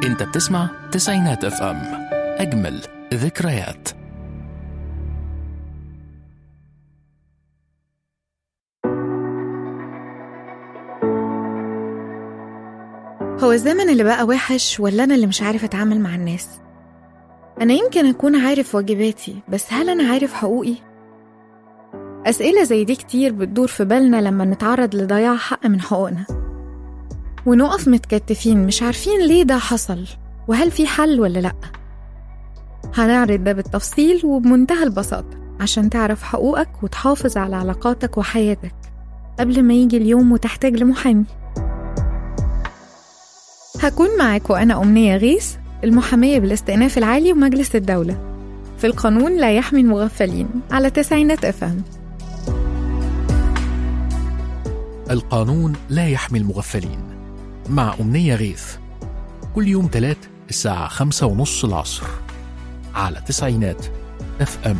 انت بتسمع تسعينات اف ام اجمل ذكريات هو الزمن اللي بقى وحش ولا أنا اللي مش عارف أتعامل مع الناس؟ أنا يمكن أكون عارف واجباتي بس هل أنا عارف حقوقي؟ أسئلة زي دي كتير بتدور في بالنا لما نتعرض لضياع حق من حقوقنا ونقف متكتفين مش عارفين ليه ده حصل وهل في حل ولا لأ هنعرض ده بالتفصيل وبمنتهى البساطة عشان تعرف حقوقك وتحافظ على علاقاتك وحياتك قبل ما يجي اليوم وتحتاج لمحامي هكون معاك وأنا أمنية غيث المحامية بالاستئناف العالي ومجلس الدولة في القانون لا يحمي المغفلين على تسعينات أفهم القانون لا يحمي المغفلين مع أمنية غيث كل يوم تلات الساعة خمسة ونص العصر على تسعينات اف ام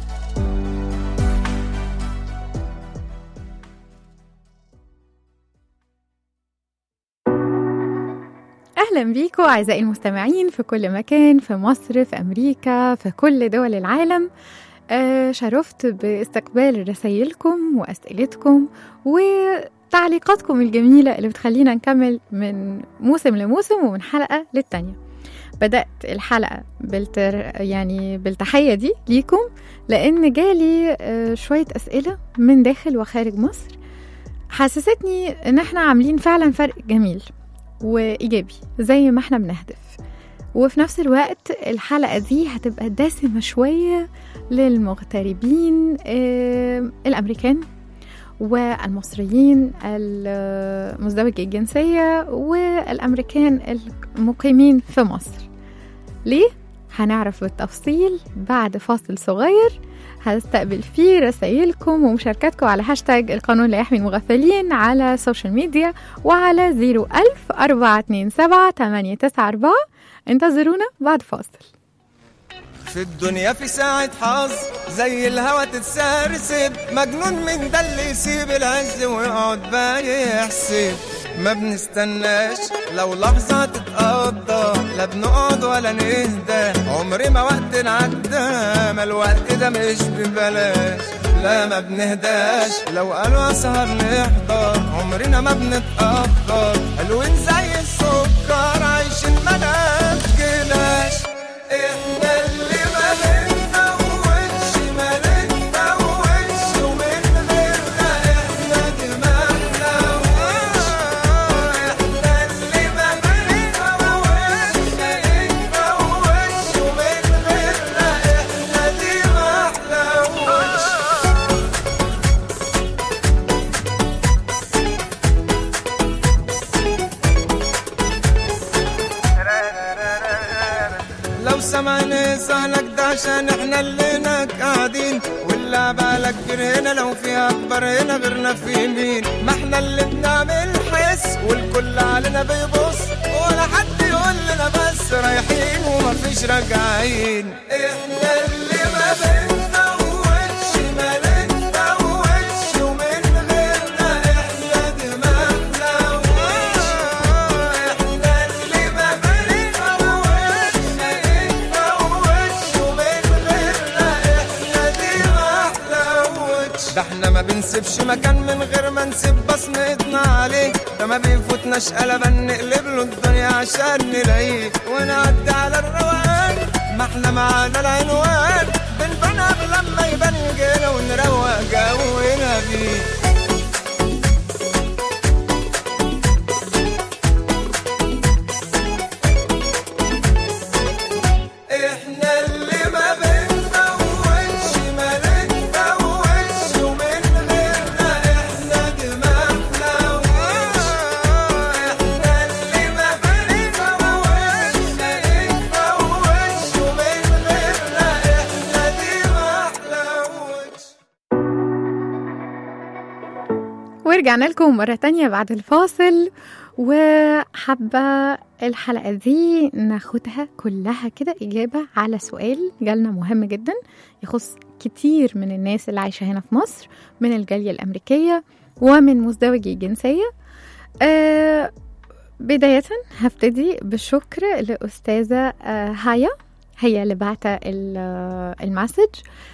أهلا بيكم أعزائي المستمعين في كل مكان في مصر في أمريكا في كل دول العالم آه شرفت باستقبال رسائلكم وأسئلتكم وتعليقاتكم الجميلة اللي بتخلينا نكمل من موسم لموسم ومن حلقة للتانية بدأت الحلقة بالتر يعني بالتحية دي ليكم لأن جالي آه شوية أسئلة من داخل وخارج مصر حسستني إن احنا عاملين فعلا فرق جميل وإيجابي زي ما احنا بنهدف وفي نفس الوقت الحلقة دي هتبقى دسمة شوية للمغتربين آه، الأمريكان والمصريين المزدوجي الجنسية والأمريكان المقيمين في مصر ليه؟ هنعرف بالتفصيل بعد فاصل صغير هستقبل فيه رسائلكم ومشاركاتكم على هاشتاج القانون لا يحمي المغفلين على السوشيال ميديا وعلى 01000 427 894 انتظرونا بعد فاصل في الدنيا في ساعة حظ زي الهوا تتسرسب مجنون من ده اللي يسيب العز ويقعد بقى يحسب ما بنستناش لو لحظة تتقضى لا بنقعد ولا نهدى عمري ما وقت نعدى ما الوقت ده مش ببلاش لا ما بنهداش لو قالوا اسهر نحضر عمرنا ما بنتأخر حلوين زي السكر عايشين ما ناكلناش احنا اللي ما بنتوهش ما نتوهش ومن غيرنا احنا دماغنا احنا اللي ما بنتوهش ما نتوهش ومن غيرنا احنا دماغنا لو سمعنا سهلك ده عشان احنا اللي هناك قاعدين واللعبة على كبير هنا لو في اكبر هنا غيرنا في مين ما احنا اللي بنعمل حس والكل علينا بيبص ولا حد يقول لنا بس رايحين ومفيش راجعين احنا اللي ما بنتوهش ما نتوهش ومن غيرنا احنا دماغنا احنا اللي ما بنتوهش ما نتوهش ومن غيرنا احنا دماغنا ده احنا ما بنسيبش مكان من غير ما نسيب بصمتنا عليه ده ما بيفوتناش قلبا نقلب له الدنيا عشان نلاقيه ونعدي على الروقان ما احنا معانا العنوان بنبان قبل لما يبان جينا ونروق جونا بيه احنا اللي ما بنتوهش ما نتوهش ومن غيرنا احنا دماغنا احنا اللي ما بنتوهش ما نتوهش ومن غيرنا احنا دماغنا ورجعنا لكم مرة تانية بعد الفاصل وحابة الحلقة دي ناخدها كلها كده إجابة على سؤال جالنا مهم جدا يخص كتير من الناس اللي عايشة هنا في مصر من الجالية الأمريكية ومن مزدوجي الجنسية آه بداية هبتدي بالشكر لأستاذة آه، هايا هي اللي بعت المسج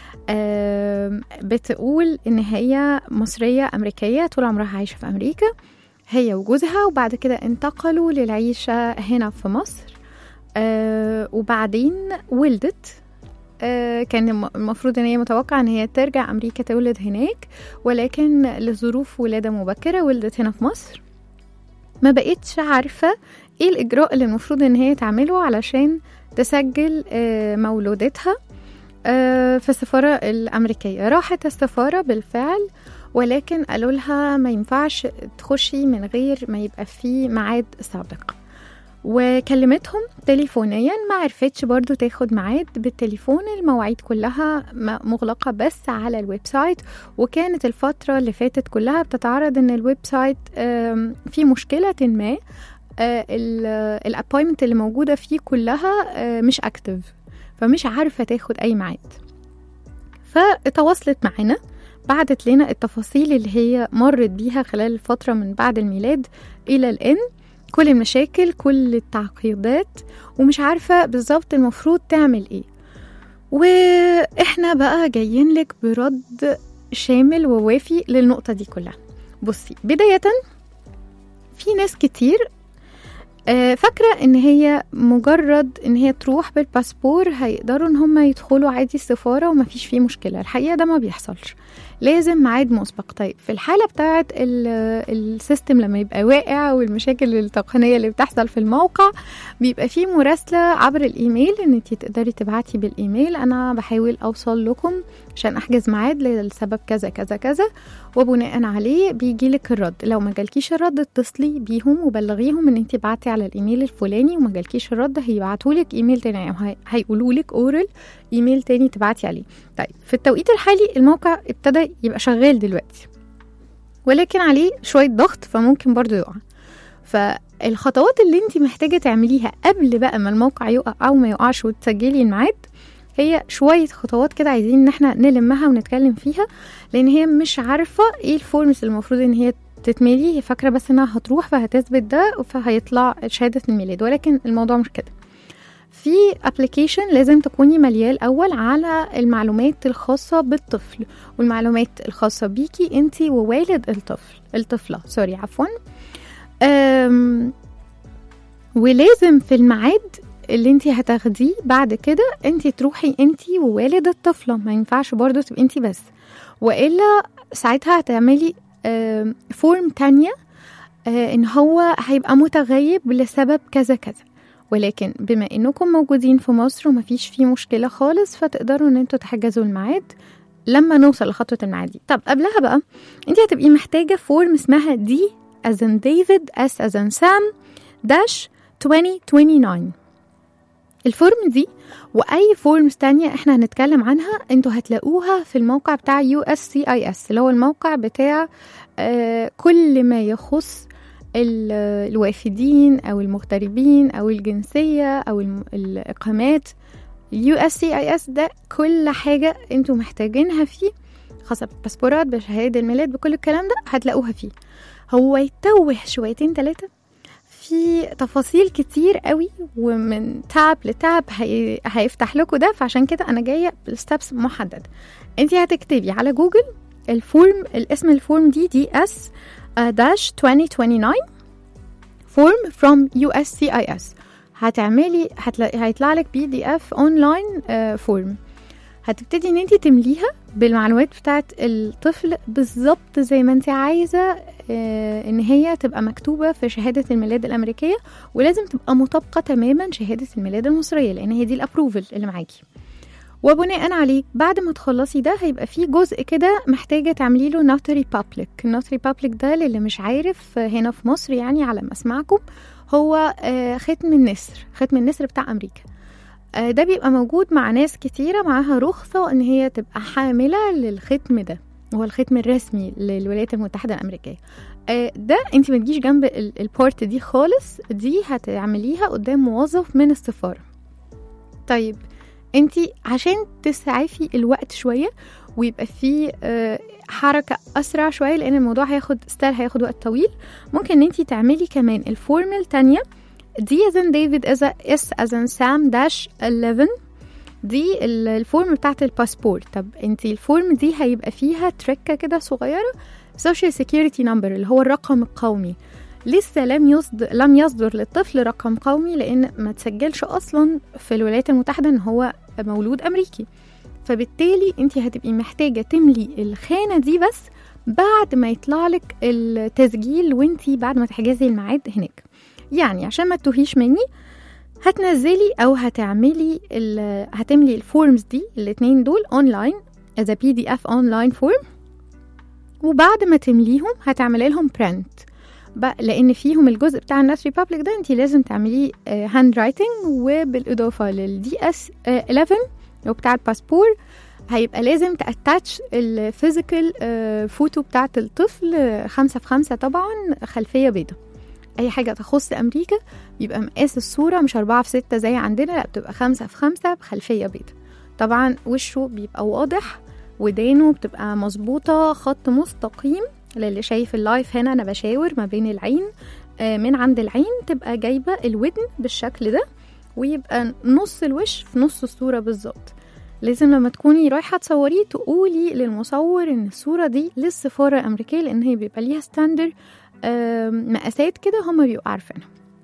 بتقول إن هي مصرية أمريكية طول عمرها عايشة في أمريكا هي وجوزها وبعد كده انتقلوا للعيشة هنا في مصر آه، وبعدين ولدت آه، كان الم- المفروض ان هي متوقع ان هي ترجع امريكا تولد هناك ولكن لظروف ولاده مبكره ولدت هنا في مصر ما بقتش عارفه ايه الاجراء اللي المفروض ان هي تعمله علشان تسجل آه، مولودتها آه، في السفاره الامريكيه راحت السفاره بالفعل ولكن قالوا لها ما ينفعش تخشي من غير ما يبقى في ميعاد سابق وكلمتهم تليفونيا ما عرفتش برضو تاخد ميعاد بالتليفون المواعيد كلها م- مغلقة بس على الويب سايت وكانت الفترة اللي فاتت كلها بتتعرض ان الويب سايت آم، في مشكلة ما الابوينتمنت اللي موجودة فيه كلها آه، مش اكتف فمش عارفة تاخد اي ميعاد فتواصلت معانا بعتت لنا التفاصيل اللي هي مرت بيها خلال الفترة من بعد الميلاد إلى الآن كل المشاكل كل التعقيدات ومش عارفة بالظبط المفروض تعمل ايه واحنا بقى جايين لك برد شامل ووافي للنقطة دي كلها بصي بداية في ناس كتير آه، فاكرة ان هي مجرد ان هي تروح بالباسبور هيقدروا ان هم يدخلوا عادي السفارة ومفيش فيه مشكلة الحقيقة ده ما بيحصلش لازم ميعاد مسبق طيب في الحالة بتاعة ال- السيستم لما يبقى واقع والمشاكل التقنية اللي بتحصل في الموقع بيبقى فيه مراسلة عبر الإيميل إن انتي تقدري تبعتي بالإيميل أنا بحاول أوصل لكم عشان أحجز ميعاد للسبب كذا كذا كذا وبناء عليه بيجيلك الرد لو ما جالكيش الرد اتصلي بيهم وبلغيهم ان انتي بعتي على الايميل الفلاني وما جالكيش الرد هيبعتولك ايميل تاني أو هي- هيقولولك اورال ايميل تاني تبعتي عليه طيب في التوقيت الحالي الموقع ابتدى يبقى شغال دلوقتي ولكن عليه شوية ضغط فممكن برضو يقع فالخطوات اللي انت محتاجة تعمليها قبل بقى ما الموقع يقع او ما يقعش وتسجلي الميعاد هي شوية خطوات كده عايزين ان احنا نلمها ونتكلم فيها لان هي مش عارفة ايه الفورمز اللي المفروض ان هي تتملي هي فاكرة بس انها هتروح فهتثبت ده فهيطلع شهادة الميلاد ولكن الموضوع مش كده في ابلكيشن لازم تكوني ملياه الاول على المعلومات الخاصه بالطفل والمعلومات الخاصه بيكي انت ووالد الطفل الطفله سوري عفوا أم ولازم في الميعاد اللي انت هتاخديه بعد كده انت تروحي انت ووالد الطفله ما ينفعش برضو تبقي انت بس والا ساعتها هتعملي آم، فورم تانية آه، ان هو هيبقى متغيب لسبب كذا كذا ولكن بما انكم موجودين في مصر ومفيش فيه مشكلة خالص فتقدروا ان انتوا تحجزوا الميعاد لما نوصل لخطوة الميعاد دي طب قبلها بقى انت هتبقي محتاجة فورم اسمها دي as in ديفيد S as in سام داش 2029 الفورم دي واي فورمز تانية احنا هنتكلم عنها انتوا هتلاقوها في الموقع بتاع USCIS اللي هو الموقع بتاع آه كل ما يخص ال- الوافدين او المغتربين او الجنسيه او الم- الاقامات اليو اس سي اي اس ده كل حاجه انتوا محتاجينها فيه خاصه بالباسبورات بشهاده الميلاد بكل الكلام ده هتلاقوها فيه هو يتوه شويتين ثلاثه في تفاصيل كتير قوي ومن تاب لتاب هي... هيفتح لكم ده فعشان كده انا جايه بستبس محدد انت هتكتبي على جوجل الفورم الاسم الفورم دي دي اس داش 2029 فورم from USCIS هتعملي هتلاقي هيطلع لك بي دي اف اونلاين فورم هتبتدي ان انت تمليها بالمعلومات بتاعت الطفل بالظبط زي ما انت عايزه آه، ان هي تبقى مكتوبه في شهاده الميلاد الامريكيه ولازم تبقى مطابقه تماما شهاده الميلاد المصريه لان هي دي الابروفل اللي معاكي وبناء عليه بعد ما تخلصي ده هيبقى في جزء كده محتاجة تعملي له نوتري بابليك النوتري بابليك ده للي مش عارف آه، هنا في مصر يعني على ما اسمعكم هو آه، ختم النسر ختم النسر بتاع أمريكا آه، ده بيبقى موجود مع ناس كتيرة معاها رخصة ان هي تبقى حاملة للختم ده هو الختم الرسمي للولايات المتحدة الأمريكية آه، ده انت ما تجيش جنب ال- البورت دي خالص دي هتعمليها قدام موظف من السفارة طيب انت عشان تسعفي الوقت شوية ويبقى فيه آه، حركة أسرع شوية لأن الموضوع هياخد ستايل هياخد وقت طويل ممكن إن انتي تعملي كمان الفورم التانية دي as in ديفيد as a S as in سام داش 11 دي ال- الفورم بتاعت الباسبور طب انتي الفورم دي هيبقى فيها تركة كده صغيرة social security number اللي هو الرقم القومي لسه لم يصدر لم يصدر للطفل رقم قومي لان ما تسجلش اصلا في الولايات المتحده ان هو مولود امريكي فبالتالي انت هتبقي محتاجه تملي الخانه دي بس بعد ما يطلع لك التسجيل وانت بعد ما تحجزي الميعاد هناك يعني عشان ما تتوهيش مني هتنزلي او هتعملي ال- هتملي الفورمز دي الاتنين دول اونلاين as a pdf اونلاين فورم وبعد ما تمليهم هتعملي لهم برنت بقى لان فيهم الجزء بتاع الناس ريبابليك ده انت لازم تعمليه هاند رايتنج وبالاضافه للدي اس 11 اللي هو بتاع الباسبور هيبقى لازم تاتاتش الفيزيكال فوتو بتاعت الطفل آه، خمسة في خمسة طبعا خلفية بيضة أي حاجة تخص أمريكا يبقى مقاس الصورة مش أربعة في ستة زي عندنا لأ بتبقى خمسة في خمسة بخلفية بيضة طبعا وشه بيبقى واضح ودانه بتبقى مظبوطة خط مستقيم للي شايف اللايف هنا أنا بشاور ما بين العين آه، من عند العين تبقى جايبة الودن بالشكل ده ويبقى نص الوش في نص الصورة بالظبط لازم لما تكوني رايحة تصوريه تقولي للمصور ان الصورة دي للسفارة الأمريكية لأن هي بيبقى ليها ستاندر مقاسات كده هما بيبقوا عارفينها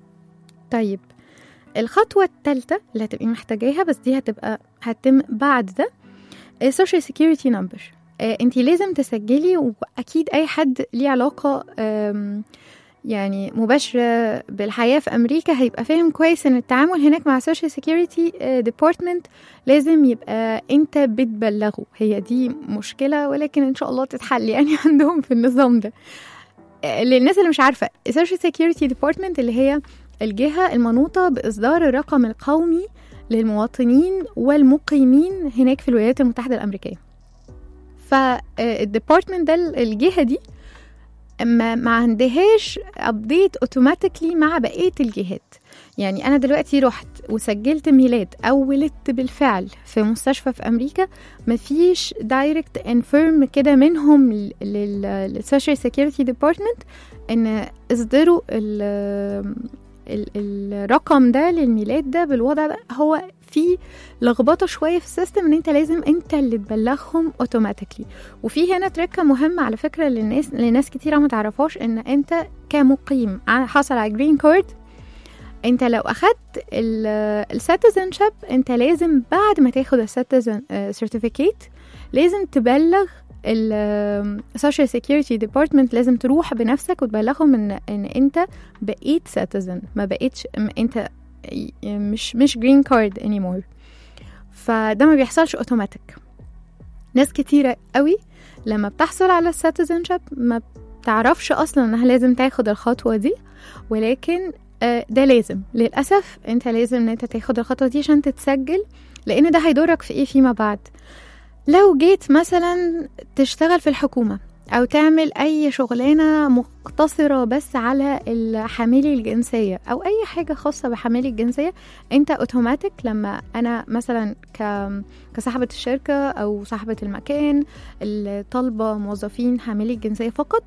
طيب الخطوة التالتة اللي هتبقي محتاجاها بس دي هتبقى هتتم بعد ده السوشيال سيكيورتي نمبر انتي لازم تسجلي واكيد اي حد ليه علاقة آم، يعني مباشرة بالحياة في أمريكا هيبقى فاهم كويس إن التعامل هناك مع السوشيال سيكيورتي ديبارتمنت لازم يبقى أنت بتبلغه هي دي مشكلة ولكن إن شاء الله تتحل يعني عندهم في النظام ده آه، للناس اللي مش عارفة السوشيال سيكيورتي ديبارتمنت اللي هي الجهة المنوطة بإصدار الرقم القومي للمواطنين والمقيمين هناك في الولايات المتحدة الأمريكية فالديبارتمنت ده الجهة دي ما, ما عندهاش ابديت اوتوماتيكلي مع بقيه الجهات يعني انا دلوقتي رحت وسجلت ميلاد او ولدت بالفعل في مستشفى في امريكا مفيش دايركت انفيرم كده منهم للسوشيال سيكيورتي ديبارتمنت ان اصدروا ال ال- الرقم ده للميلاد ده بالوضع ده هو في لخبطه شويه في السيستم ان انت لازم انت اللي تبلغهم اوتوماتيكلي وفي هنا تركه مهمه على فكره للناس لناس كتيره ما تعرفهاش ان انت كمقيم ع- حصل على جرين كارد انت لو اخدت السيتيزن شيب انت لازم بعد ما تاخد السيتيزن سيرتيفيكيت لازم تبلغ السوشيال سيكيورتي ديبارتمنت لازم تروح بنفسك وتبلغهم ان ان انت بقيت سيتيزن ما بقيتش م- انت ي- مش مش جرين كارد anymore فده ما بيحصلش اوتوماتيك ناس كتيرة قوي لما بتحصل على السيتيزن شيب ما بتعرفش اصلا انها لازم تاخد الخطوة دي ولكن آه، ده لازم للأسف انت لازم ان انت تاخد الخطوة دي عشان تتسجل لان ده هيضرك في ايه فيما بعد لو جيت مثلا تشتغل في الحكومة او تعمل اي شغلانة مقتصرة بس على الحاملي الجنسية او اي حاجة خاصة بحاملي الجنسية انت اوتوماتيك لما انا مثلا ك... كصاحبة الشركة او صاحبة المكان اللي طالبة موظفين حاملي الجنسية فقط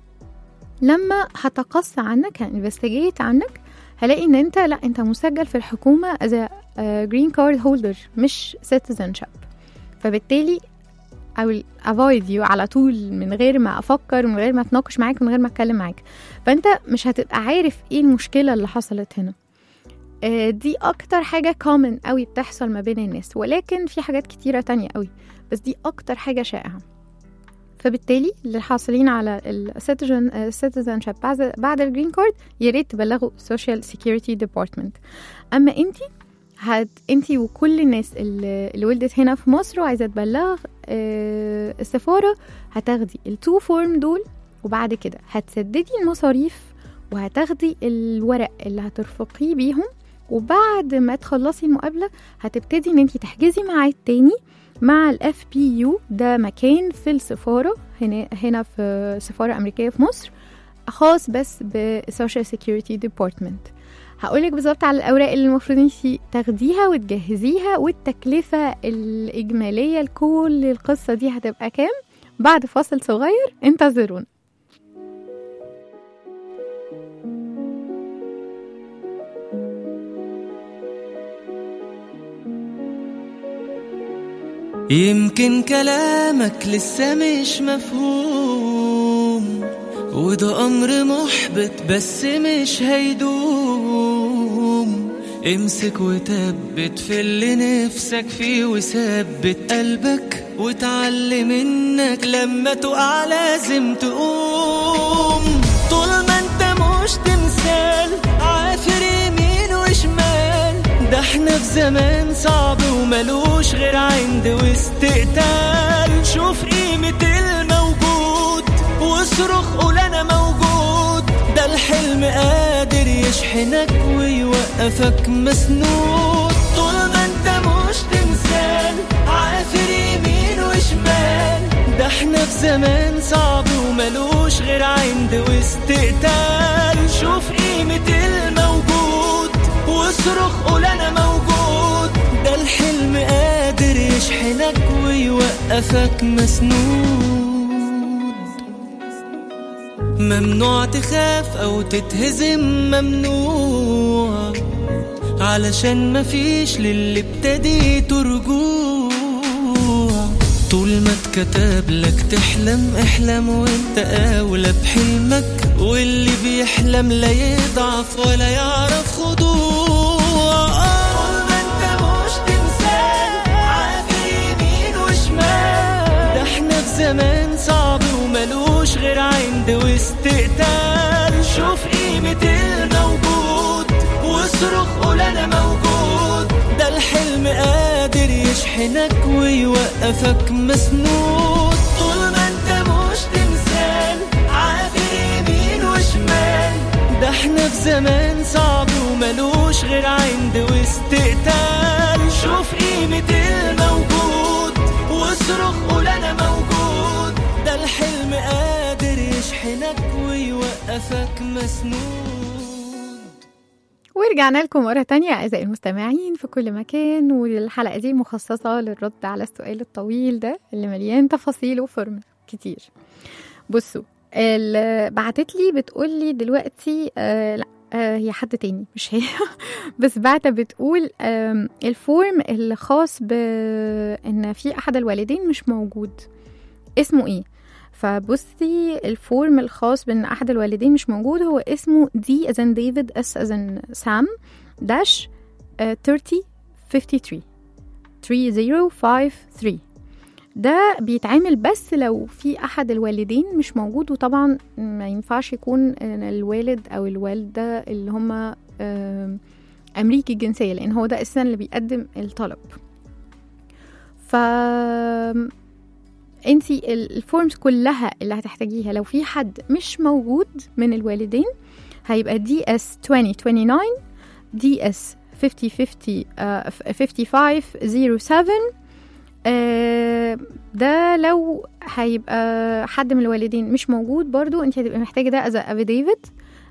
لما هتقص عنك هانفستيجيت عنك هلاقي ان انت لا انت مسجل في الحكومة as a uh, green card holder مش citizenship فبالتالي I will avoid you على طول من غير ما افكر من غير ما اتناقش معاك من غير ما اتكلم معاك فانت مش هتبقى عارف ايه المشكلة اللي حصلت هنا آه، دي اكتر حاجة common قوي بتحصل ما بين الناس ولكن في حاجات كتيرة تانية قوي بس دي اكتر حاجة شائعة فبالتالي اللي حاصلين على السيتيزن citizenship بعد بعد الجرين كارد يا ريت تبلغوا السوشيال سيكيورتي ديبارتمنت اما انتي هت انتي وكل الناس اللي, اللي ولدت هنا في مصر وعايزه تبلغ آه، السفاره هتاخدي التو فورم دول وبعد كده هتسددي المصاريف وهتاخدي الورق اللي هترفقيه بيهم وبعد ما تخلصي المقابله هتبتدي ان انتي تحجزي ميعاد تاني مع الاف بي يو ده مكان في السفاره هنا هنا في سفاره امريكيه في مصر خاص بس بالسوشيال سيكيورتي ديبارتمنت هقولك بالظبط على الأوراق اللي المفروض انتي تاخديها وتجهزيها والتكلفة الإجمالية لكل القصة دي هتبقى كام بعد فاصل صغير انتظرونا يمكن كلامك لسه مش مفهوم وده أمر محبط بس مش هيدوم امسك وثبت في اللي نفسك فيه وثبت قلبك وتعلم انك لما تقع لازم تقوم طول ما انت مش تمثال عافر يمين وشمال ده احنا في زمان صعب وملوش غير عند واستقتال شوف قيمة الموجود واصرخ قول انا موجود ده الحلم قادر يشحنك ويوقفك مسنود طول ما انت مش تمثال عافر يمين وشمال ده احنا في زمان صعب وملوش غير عند واستقتال شوف قيمة الموجود واصرخ قول انا موجود ده الحلم قادر يشحنك ويوقفك مسنود ممنوع تخاف او تتهزم ممنوع علشان مفيش للي ابتديته رجوع طول ما اتكتب لك تحلم احلم وانت اولى بحلمك واللي بيحلم لا يضعف ولا يعرف خضوع طول ما انت مش تمثال عافر يمين وشمال ده احنا في زمان صعب وملوش غير عند واستقتال شوف قيمة الموجود واصرخ قول انا موجود ده الحلم قادر يشحنك ويوقفك مسنود طول ما انت مش تمثال عافر يمين وشمال ده احنا في زمان صعب وملوش غير عند واستقتال شوف قيمة الموجود واصرخ قول انا موجود ده الحلم قادر يشحنك ويوقفك مسنود ورجعنا لكم مرة تانية أعزائي المستمعين في كل مكان والحلقة دي مخصصة للرد على السؤال الطويل ده اللي مليان تفاصيل وفورم كتير بصوا اللي بعتت لي بتقول لي دلوقتي آه لا آه هي حد تاني مش هي بس بعتة بتقول آم، الفورم الخاص بأن في أحد الوالدين مش موجود اسمه ايه فبصي الفورم الخاص بان احد الوالدين مش موجود هو اسمه دي as in ديفيد اس as in سام داش 30 53 3053 ده بيتعمل بس لو في احد الوالدين مش موجود وطبعا ما ينفعش يكون الوالد او الوالده اللي هم امريكي الجنسيه لان هو ده اساسا اللي بيقدم الطلب ف انتي الفورمز كلها اللي هتحتاجيها لو في حد مش موجود من الوالدين هيبقى دي اس 2029 دي اس 5050 آه، 5507 آه، ده لو هيبقى حد من الوالدين مش موجود برضو انت هتبقى محتاجه ده از افيديفيت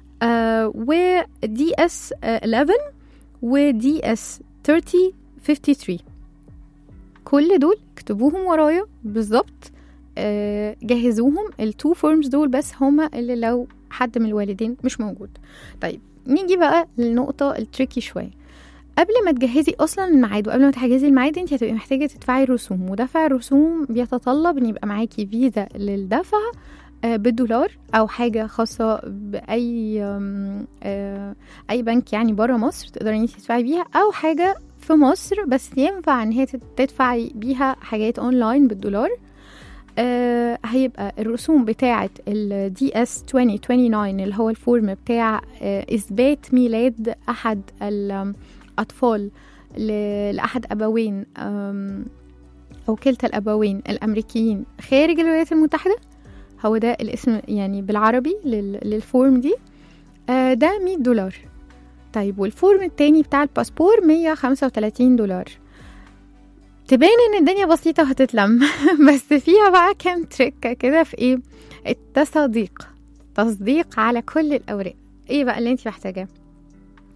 ودي اس 11 ودي اس 30 53 كل دول اكتبوهم ورايا بالظبط آه، جهزوهم التو فورمز دول بس هما اللي لو حد من الوالدين مش موجود طيب نيجي بقى للنقطة التريكي شوية قبل ما تجهزي اصلا الميعاد وقبل ما تحجزي الميعاد انت هتبقي محتاجه تدفعي الرسوم ودفع الرسوم بيتطلب ان يبقى معاكي فيزا للدفع آه، بالدولار او حاجه خاصه باي آم، آه، اي بنك يعني بره مصر تقدري ان انت تدفعي بيها او حاجه في مصر بس ينفع ان هي تدفعي بيها حاجات اونلاين بالدولار آه هيبقى الرسوم بتاعة ال DS 2029 اللي هو الفورم بتاع آه إثبات ميلاد أحد الأطفال ل- لأحد أبوين آم، أو كلتا الأبوين الأمريكيين خارج الولايات المتحدة هو ده الاسم يعني بالعربي لل- للفورم دي آه ده 100 دولار طيب والفورم التاني بتاع الباسبور 135 دولار تبان ان الدنيا بسيطة وهتتلم بس فيها بقى كام تريكة كده في ايه التصديق تصديق على كل الأوراق ايه بقى اللي انت محتاجاه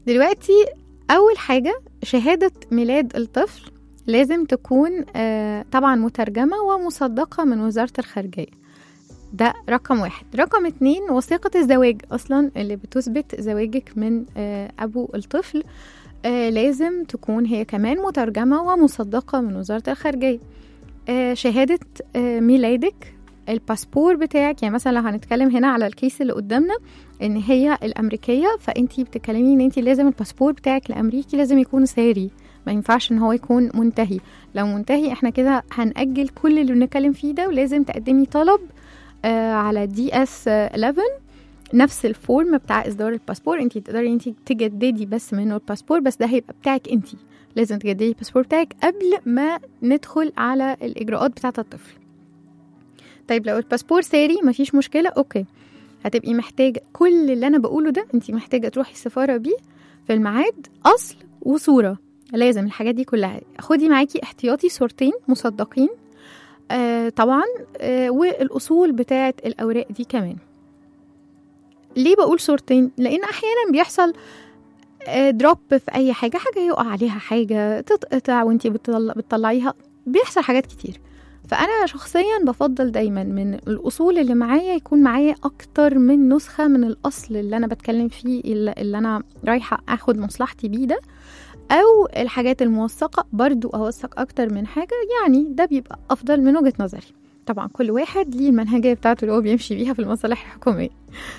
دلوقتي اول حاجه شهاده ميلاد الطفل لازم تكون آه، طبعا مترجمه ومصدقه من وزاره الخارجيه ده رقم واحد رقم اتنين وثيقة الزواج أصلا اللي بتثبت زواجك من آه، أبو الطفل آه، لازم تكون هي كمان مترجمة ومصدقة من وزارة الخارجية آه، شهادة آه، ميلادك الباسبور بتاعك يعني مثلا لو هنتكلم هنا على الكيس اللي قدامنا ان هي الامريكيه فانتي بتتكلمي ان انتي لازم الباسبور بتاعك الامريكي لازم يكون ساري ما ينفعش ان هو يكون منتهي لو منتهي احنا كده هنأجل كل اللي بنتكلم فيه ده ولازم تقدمي طلب آه على دي اس 11 نفس الفورم بتاع اصدار الباسبور انتي تقدري انتي تجددي بس منه الباسبور بس ده هيبقى بتاعك انتي لازم تجددي الباسبور بتاعك قبل ما ندخل على الاجراءات بتاعه الطفل طيب لو الباسبور ساري مفيش مشكله اوكي هتبقي محتاجه كل اللي انا بقوله ده انتي محتاجه تروحي السفاره بيه في الميعاد اصل وصوره لازم الحاجات دي كلها خدي معاكي احتياطي صورتين مصدقين آه طبعا آه والاصول بتاعه الاوراق دي كمان ليه بقول صورتين لان احيانا بيحصل دروب في اي حاجه حاجه يقع عليها حاجه تتقطع وانتي بتطلع بتطلعيها بيحصل حاجات كتير فانا شخصيا بفضل دايما من الاصول اللي معايا يكون معايا اكتر من نسخه من الاصل اللي انا بتكلم فيه اللي, اللي انا رايحه اخد مصلحتي بيه ده او الحاجات الموثقه برضو اوثق اكتر من حاجه يعني ده بيبقى افضل من وجهه نظري طبعا كل واحد ليه المنهجيه بتاعته اللي هو بيمشي بيها في المصالح الحكوميه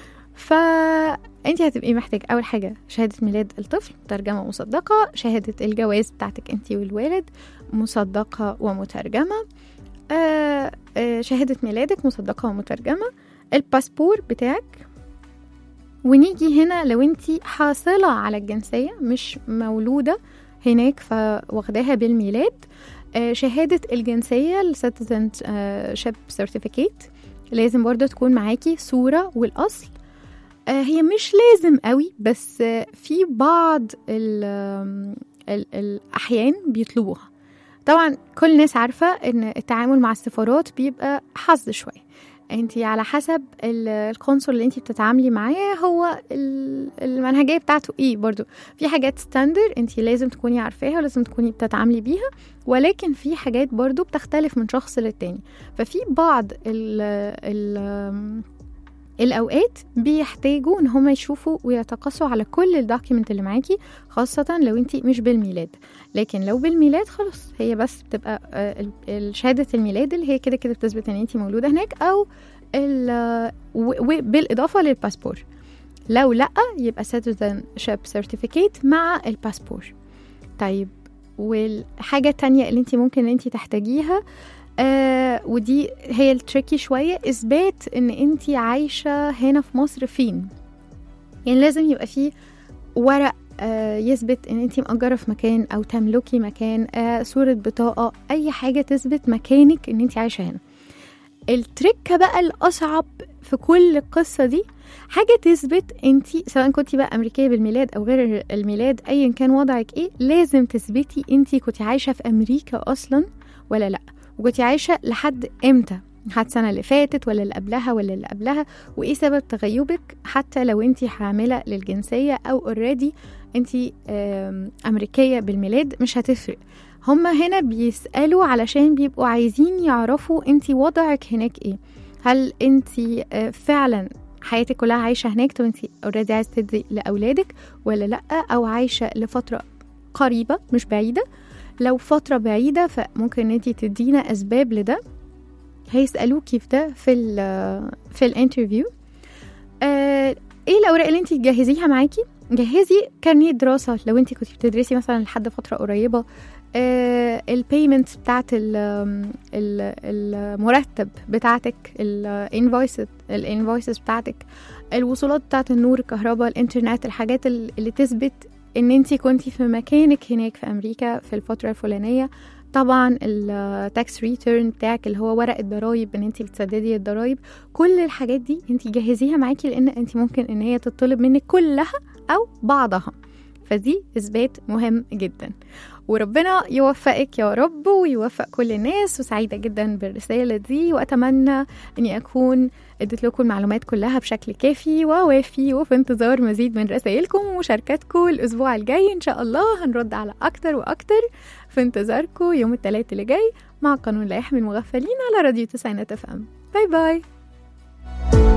فانت هتبقي محتاج اول حاجه شهاده ميلاد الطفل ترجمه مصدقه شهاده الجواز بتاعتك انت والوالد مصدقه ومترجمه آه آه شهاده ميلادك مصدقه ومترجمه الباسبور بتاعك ونيجي هنا لو انت حاصله على الجنسيه مش مولوده هناك فواخداها بالميلاد آه شهاده الجنسيه السيتيزن شيب سيرتيفيكيت لازم برضه تكون معاكي صوره والاصل هي مش لازم قوي بس في بعض ال ال الأحيان بيطلبوها طبعا كل الناس عارفة ان التعامل مع السفارات بيبقى حظ شوية انت على حسب القنصل اللي انت بتتعاملي معاه هو المنهجيه بتاعته ايه برضو في حاجات ستاندر انت لازم تكوني عارفاها ولازم تكوني بتتعاملي بيها ولكن في حاجات برضو بتختلف من شخص للتاني ففي بعض ال ال الاوقات بيحتاجوا ان هم يشوفوا ويتقصوا على كل الدوكيمنت اللي معاكي خاصه لو انت مش بالميلاد لكن لو بالميلاد خلاص هي بس بتبقى شهاده الميلاد اللي هي كده كده بتثبت ان انت مولوده هناك او بالاضافه للباسبور لو لا يبقى citizenship certificate مع الباسبور طيب والحاجة التانية اللي انت ممكن ان انت تحتاجيها آه ودي هي التريكي شوية إثبات إن أنت عايشة هنا في مصر فين يعني لازم يبقى فيه ورق آه يثبت إن أنت مأجرة في مكان أو تملكي مكان آه صورة بطاقة أي حاجة تثبت مكانك إن أنت عايشة هنا التركة بقى الأصعب في كل القصة دي حاجة تثبت انت سواء كنت بقى أمريكية بالميلاد أو غير الميلاد أيا كان وضعك ايه لازم تثبتي انت كنت عايشة في أمريكا أصلا ولا لأ وكنتي عايشة لحد امتى لحد السنة اللي فاتت ولا اللي قبلها ولا اللي قبلها وايه سبب تغيبك حتى لو انت حاملة للجنسية او اوريدي انت امريكية بالميلاد مش هتفرق هما هنا بيسألوا علشان بيبقوا عايزين يعرفوا انت وضعك هناك ايه هل انت فعلا حياتك كلها عايشة هناك طب انت اوريدي عايزة تدي لأولادك ولا لأ أو عايشة لفترة قريبة مش بعيدة لو فترة بعيدة فممكن ان انتي تدينا اسباب لده هيسألوكي في ده في ال في الانترفيو آه ايه الاوراق اللي انتي تجهزيها معاكي جهزي كارنيه دراسة لو انتي كنتي بتدرسي مثلا لحد فترة قريبة آه البيمنت بتاعت ال ال المرتب بتاعتك الانفويس الانفويسز بتاعتك الوصولات بتاعت النور الكهرباء الانترنت الحاجات اللي تثبت ان انت كنتي في مكانك هناك في امريكا في الفتره الفلانيه طبعا التاكس ريتيرن بتاعك اللي هو ورق الضرايب ان انت بتسددي الضرايب كل الحاجات دي انت جهزيها معاكي لان انت ممكن ان هي تطلب منك كلها او بعضها فدي إثبات مهم جدا وربنا يوفقك يا رب ويوفق كل الناس وسعيدة جدا بالرسالة دي وأتمنى أني أكون اديت لكم المعلومات كلها بشكل كافي ووافي وفي انتظار مزيد من رسائلكم ومشاركاتكم الأسبوع الجاي إن شاء الله هنرد على أكتر وأكتر في انتظاركم يوم الثلاث اللي جاي مع قانون لا يحمي المغفلين على راديو تسعينات اف ام باي باي